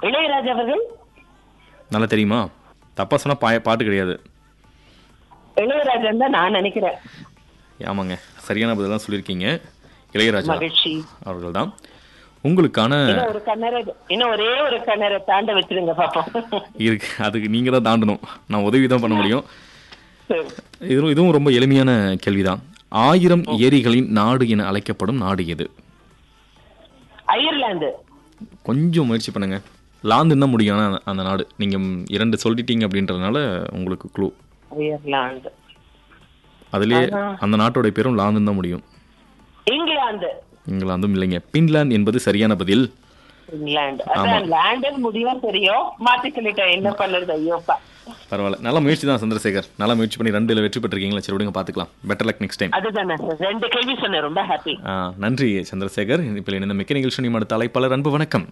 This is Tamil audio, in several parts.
இளையராஜா அவர்கள் நல்லா தெரியுமா தப்பா சொன்னா பாய பாட்டு கிடையாது இளையராஜா தான் நான் நினைக்கிறேன் ஆமாங்க சரியான பதில் தான் சொல்லியிருக்கீங்க இளையராஜா மகிழ்ச்சி அவர்கள் தான் உங்களுக்கான இன்னும் ஒரு கண்ணரை இன்னும் ஒரே ஒரு கண்ணரை தாண்ட வச்சிருங்க பாப்போம் இருக்கு அதுக்கு நீங்க தான் தாண்டணும் நான் உதவி தான் பண்ண முடியும் சரி. இதுவும் இதுவும் ரொம்ப எளிமையான கேள்விதான் ஆயிரம் ஏரிகளின் நாடு என அழைக்கப்படும் நாடு எது அயர்லாந்து கொஞ்சம் முயற்சி பண்ணுங்க லாந்துன்னு தான் முடியும் ஆனா அந்த நாடு நீங்க இரண்டு சொல்லிட்டீங்க அப்படின்றதுனால உங்களுக்கு க்ளூ அயர்லாந்து அதுலயே அந்த நாட்டோட பேரும் லாந்துன்னு தான் முடியும் இங்கிலாந்து இங்கிலாந்தும் இல்லைங்க பின்லாந்து என்பது சரியான பதில் இங்கிலாந்து அதான் லேண்டர் முடியும் தெரியும் மாத்தி சொல்லிட்டேன் என்ன பண்ணுறது ஐயோப்பா பரவாயில்ல நல்ல முயற்சி தான் சந்திரசேகர் நல்லா முயற்சி பண்ணி ரெண்டுல வெற்றி பெற்றிருக்கீங்களா சரி விடுங்க பார்த்துக்கலாம் பெட்டர் லக் நெக்ஸ்ட் டைம் அதுதானே சார் ரெண்டு கேள்வி சொன்னேன் ரொம்ப ஹாப்பி நன்றி சந்திரசேகர் இப்போ இந்த மிக்க நிகழ்ச்சி நிமிட தலைப்பாளர் அன்பு வணக்கம்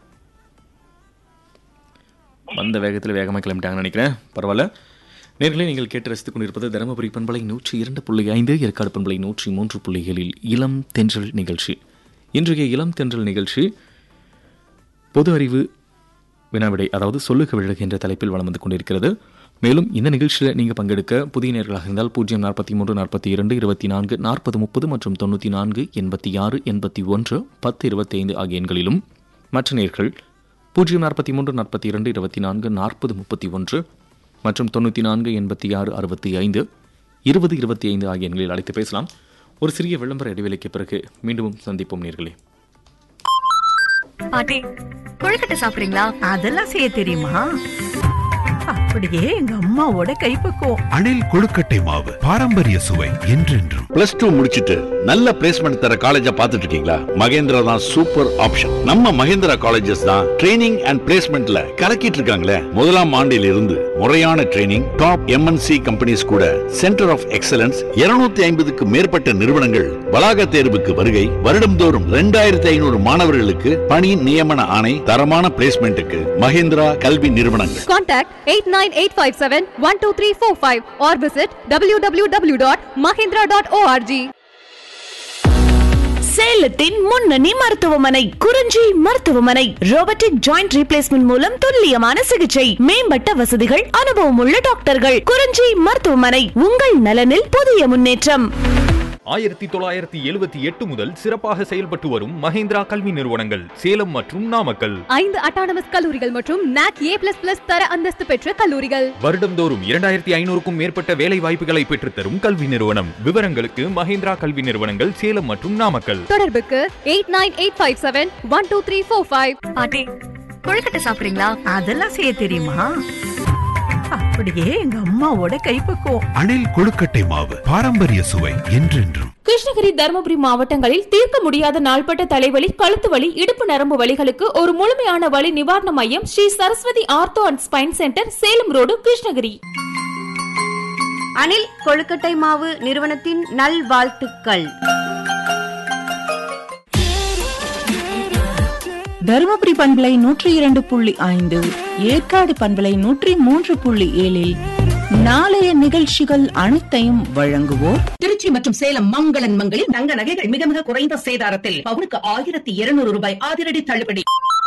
வந்த வேகத்தில் வேகமாக கிளம்பிட்டாங்கன்னு நினைக்கிறேன் பரவாயில்ல நேர்களே நீங்கள் கேட்டு ரசித்துக் கொண்டிருப்பது தருமபுரி பண்பலை நூற்றி இரண்டு புள்ளி ஐந்து ஏற்காடு பண்பலை நூற்றி மூன்று புள்ளிகளில் இளம் தென்றல் நிகழ்ச்சி இன்றைய இளம் தென்றல் நிகழ்ச்சி பொது அறிவு வினாவிடை அதாவது சொல்லுக விழகு என்ற தலைப்பில் வளம் வந்து கொண்டிருக்கிறது மேலும் இந்த நிகழ்ச்சியில் நீங்கள் பங்கெடுக்க புதிய நேர்களாக இருந்தால் பூஜ்ஜியம் நாற்பத்தி மூன்று நாற்பத்தி இரண்டு இருபத்தி நான்கு நாற்பது முப்பது மற்றும் தொண்ணூற்றி நான்கு எண்பத்தி ஆறு எண்பத்தி ஒன்று பத்து இருபத்தி ஐந்து ஆகிய எண்களிலும் மற்ற நேர்கள் பூஜ்ஜியம் நாற்பத்தி மூன்று நாற்பத்தி இரண்டு இருபத்தி நான்கு நாற்பது முப்பத்தி ஒன்று மற்றும் தொண்ணூற்றி நான்கு எண்பத்தி ஆறு அறுபத்தி ஐந்து இருபது இருபத்தி ஐந்து ஆகிய எண்களில் அழைத்து பேசலாம் ஒரு சிறிய விளம்பர இடைவெளிக்கு பிறகு மீண்டும் சந்திப்போம் நேர்களே பாட்டி கொழுக்கட்டை சாப்பிடுறீங்களா அதெல்லாம் செய்ய தெரியுமா அப்படியே எங்க அம்மாவோட கைப்பக்குவம் அணில் கொழுக்கட்டை மாவு பாரம்பரிய சுவை என்றென்றும் பிளஸ் டூ முடிச்சிட்டு நல்ல பிளேஸ்மெண்ட் தர காலேஜா பார்த்துட்டு இருக்கீங்களா மகேந்திரா தான் சூப்பர் ஆப்ஷன் நம்ம மகேந்திரா காலேஜஸ் தான் ட்ரைனிங் அண்ட் பிளேஸ்மெண்ட்ல கலக்கிட்டு இருக்காங்களே முதலாம் ஆண்டில் இருந்து முறையான ட்ரைனிங் டாப் எம்என்சி கம்பெனிஸ் கூட சென்டர் ஆஃப் எக்ஸலன்ஸ் 250 ஐம்பதுக்கு மேற்பட்ட நிறுவனங்கள் வளாக தேர்வுக்கு வருகை வருடம்தோறும் ரெண்டாயிரத்தி ஐநூறு மாணவர்களுக்கு பணி நியமன ஆணை தரமான பிளேஸ்மெண்ட்டுக்கு மகேந்திரா கல்வி நிறுவனங்கள் Contact 89857-12345 or visit www.mahindra.org. சேலத்தின் முன்னணி மருத்துவமனை குறிஞ்சி மருத்துவமனை ரோபோட்டிக் ஜாயிண்ட் ரீப்ளேஸ்மெண்ட் மூலம் துல்லியமான சிகிச்சை மேம்பட்ட வசதிகள் அனுபவமுள்ள டாக்டர்கள் குறிஞ்சி மருத்துவமனை உங்கள் நலனில் புதிய முன்னேற்றம் ஆயிரத்தி தொள்ளாயிரத்தி எழுபத்தி எட்டு முதல் சிறப்பாக செயல்பட்டு வரும் மஹேந்திரா கல்வி நிறுவனங்கள் சேலம் மற்றும் நாமக்கல் ஐந்து அட்டானமஸ் கல்லூரிகள் மற்றும் நாக் ஏ பிளஸ் பிளஸ் தர அந்தஸ்து பெற்ற கல்லூரிகள் வருடம்தோறும் இரண்டாயிரத்தி ஐநூறுக்கும் மேற்பட்ட வேலை வாய்ப்புகளை பெற்றுத்தரும் கல்வி நிறுவனம் விவரங்களுக்கு மஹேந்திரா கல்வி நிறுவனங்கள் சேலம் மற்றும் நாமக்கல் தொடர்புக்கு eight nine eight five seven one two three four five பாட்டி கொழுக்கட்டை சாப்பிடுறீங்களா அதெல்லாம் செய்ய தெரியுமா அப்படியே எங்க அம்மாவோட கைப்பக்குவம் அணில் கொழுக்கட்டை மாவு பாரம்பரிய சுவை என்றென்றும் கிருஷ்ணகிரி தருமபுரி மாவட்டங்களில் தீர்க்க முடியாத நாள்பட்ட தலைவலி கழுத்து வலி இடுப்பு நரம்பு வலிகளுக்கு ஒரு முழுமையான வலி நிவாரண மையம் Sri Saraswathi ortho and spine centre Salem road Krishnagiri Anil கொழுக்கட்டை மாவு நிறுவனத்தின் நல்வாழ்த்துக்கள் தருமபுரி பண்பலை நூற்றி இரண்டு புள்ளி ஐந்து ஏற்காடு பண்பலை நூற்றி மூன்று புள்ளி ஏழில் நாளைய நிகழ்ச்சிகள் அனைத்தையும் வழங்குவோர் திருச்சி மற்றும் சேலம் மங்களன் மங்களில் தங்க நகைகள் மிக மிக குறைந்த சேதாரத்தில் பவுனுக்கு ஆயிரத்தி இருநூறு ரூபாய் அதிரடி தள்ளுபடி